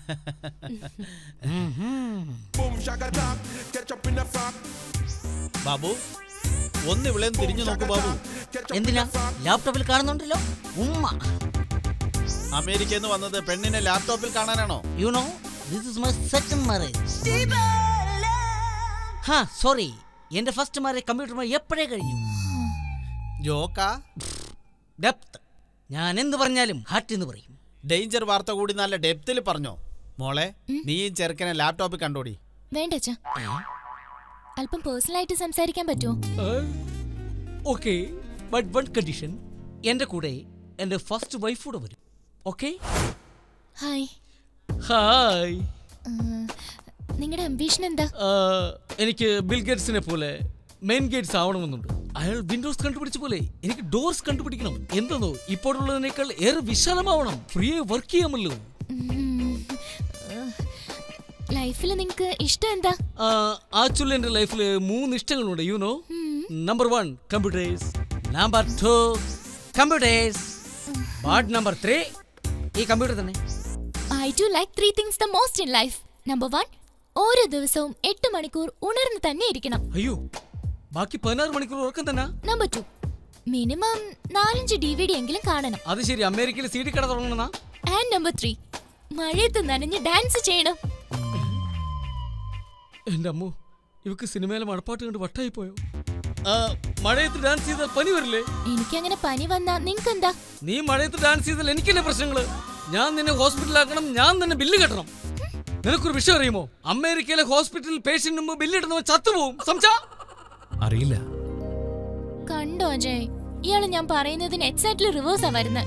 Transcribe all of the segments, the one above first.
ബാബു ഒന്ന് ഇവിടെ തിരിഞ്ഞു നോക്കൂ ബാബു എന്തിനാ ലാപ്ടോപ്പിൽ കാണുന്നുണ്ടല്ലോ ഉമ്മ അമേരിക്കയിൽ നിന്ന് വന്നത് പെണ്ണിനെ ലാപ്ടോപ്പിൽ കാണാനാണോ you know this is my second marriage ഹാ സോറി എന്റെ ഫസ്റ്റ് മാരേജ് കമ്പ്യൂട്ടർ എപ്പോഴേ കഴിഞ്ഞു ജോക്കാ ഡെപ്ത് ഞാൻ എന്ത് പറഞ്ഞാലും ഹാർട്ട് എന്ന് പറയും ഡേഞ്ചർ വാർത്ത കൂടി നല്ല ഡെപ്തിൽ പറഞ്ഞോ മോളെ നീ ഈ ചെറുക്കനെ ലാപ്ടോപ്പിൽ കണ്ടോടി വേണ്ട അച്ഛാ അല്പം പേഴ്സണലായിട്ട് സംസാരിക്കാൻ പറ്റുമോ ഓക്കെ ബട്ട് വൺ കണ്ടീഷൻ എന്റെ കൂടെ എന്റെ ഫസ്റ്റ് വൈഫ് കൂടെ വരും ഓക്കെ ഹായ് ഹായ് നിങ്ങളുടെ അംബീഷൻ എന്താ എനിക്ക് ബിൽ ഗേറ്റ്സിനെ പോലെ മെയിൻ ഗേറ്റ്സ് ആവണമെന്നുണ്ട് അയാൾ വിൻഡോസ് കണ്ടുപിടിച്ച പോലെ എനിക്ക് ഡോർസ് കണ്ടുപിടിക്കണം എന്തെന്നോ ഇപ്പോഴുള്ളതിനേക്കാൾ ഏറെ വിശാലമാവണം ഫ്രീ വർക്ക് ചെയ്യാമല്ലോ ലൈഫിൽ നിങ്ങൾക്ക് ഇഷ്ടം എന്താ ആക്ച്വലി എന്റെ ലൈഫിൽ മൂന്ന് ഇഷ്ടങ്ങളുണ്ട് you know number one computers number two computers ward number three ഈ കമ്പ്യൂട്ടർ തന്നെ I too like three things the most in life number one ഓരോ ദിവസവും എട്ട് മണിക്കൂർ ഉണർന്ന് തന്നെ ഇരിക്കണം അയ്യോ ബാക്കി പതിനാറ് മണിക്കൂർ ഉറക്കം തന്നെ നമ്പർ ടു മിനിമം നാലഞ്ച് ഡി വി ഡി എങ്കിലും കാണണം അത് ശരി അമേരിക്കയിൽ സി ഡി കട തുടങ്ങണ ആൻഡ് നമ്പർ ത്രീ മഴയത്ത് നനഞ്ഞ് ഡാൻസ് ചെയ്യണം എന്റെ അമ്മു ഇവക്ക് സിനിമയിലെ മഴപ്പാട്ട് കണ്ട് വട്ടായി പോയോ ആ, മഴയത്ത് ഡാൻസ് ചെയ്താൽ പനി വരില്ലേ എനിക്കങ്ങനെ പനി വന്നാ നിങ്ങൾക്ക് എന്താ നീ മഴയത്ത് ഡാൻസ് ചെയ്താൽ എനിക്കല്ലേ പ്രശ്നങ്ങള് ഞാൻ നിന്നെ ഹോസ്പിറ്റലാക്കണം ഞാൻ തന്നെ ബില്ല് കെട്ടണം നിനക്കൊരു വിഷയം അറിയുമോ അമേരിക്കയിലെ ഹോസ്പിറ്റലിൽ പേഷ്യന്റ് മുമ്പ് ബില്ലിടുന്നവൻ ചത്തുപോകും സംസാ അറിയില്ല കണ്ടോ അജയ് ഇയാള് ഞാൻ പറയുന്നതിന് എക്സാക്ട്ലി റിവേഴ്സാ വരുന്നത്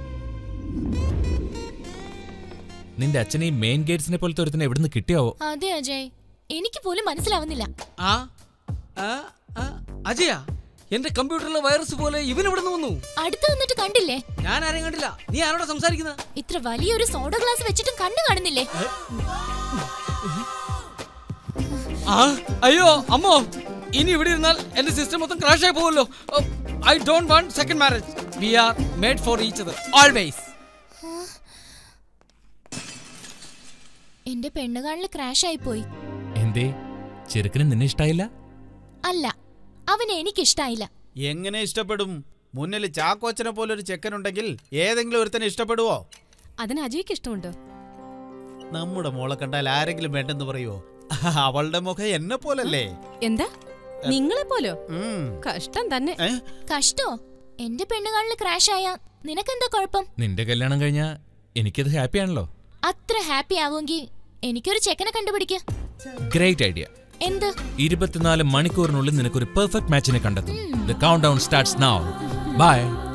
നിന്റെ അച്ഛനെ ഈ മെയിൻ ഗേറ്റ്സിനെ പോലത്തെ ഒരുത്തിനെ എവിടുന്ന് കിട്ടിയാവോ അതെ അജയ് എനിക്ക് പോലും മനസ്സിലാവുന്നില്ല ആ ആ, ആ, അജയ എന്റെ കമ്പ്യൂട്ടറിലെ വൈറസ് പോലെ ഇവൻ ഇവിടെ വന്നു അടുത്ത് വന്നിട്ട് കണ്ടില്ലേ ഞാൻ ആരെയും കണ്ടില്ല നീ ആരോടാ സംസാരിക്കുന്നത് ഇത്ര വലിയൊരു സോഡ ഗ്ലാസ് വെച്ചിട്ടും കണ്ണു കാണുന്നില്ലേ ആ അയ്യോ അമ്മോ ഇനി ഇവിടെ ഇരുന്നാൽ എന്റെ സിസ്റ്റം മൊത്തം ക്രാഷ് ആയി പോകുമല്ലോ I don't want second marriage we are made for each other always എന്റെ പെണ്ണുകാണില് ക്രാഷ് ആയി പോയി എന്തേ ചെറുക്കന് നിന്നെ ഇഷ്ടായില്ല അല്ല അവനെ എനിക്കിഷ്ടായില്ല എങ്ങനെ ഇഷ്ടപ്പെടും മുന്നിൽ ചാക്കോച്ചനെ പോലെ ഒരു ചെക്കനുണ്ടെങ്കിൽ ഏതെങ്കിലും ഒരുത്തനെ ഇഷ്ടപ്പെടുവോ അതിന് അജയ്ക്ക് ഇഷ്ടമുണ്ടോ നമ്മുടെ മോളെ കണ്ടാൽ ആരെങ്കിലും വേണ്ടെന്ന് പറയുവോ അവളുടെ മുഖം എന്നെ പോലല്ലേ എന്താ നിങ്ങളെ പോലോ ഉം. കഷ്ടം തന്നെ ഏ? കഷ്ടോ എന്റെ പെണ്ണുകാണില് ക്രാഷ് ആയാ നിനക്കെന്താ കുഴപ്പം നിന്റെ കല്യാണം കഴിഞ്ഞാ എനിക്കത് ഹാപ്പിയാണല്ലോ അത്ര ഹാപ്പി ആവുമെങ്കിൽ എനിക്കൊരു ചെക്കനെ കണ്ടുപിടിക്ക ഗ്രേറ്റ് ഐഡിയ എന്ത് ഇരുപത്തിനാല് മണിക്കൂറിനുള്ളിൽ നിനക്കൊരു പെർഫെക്റ്റ് മാച്ചിനെ കണ്ടെത്തും the countdown starts now by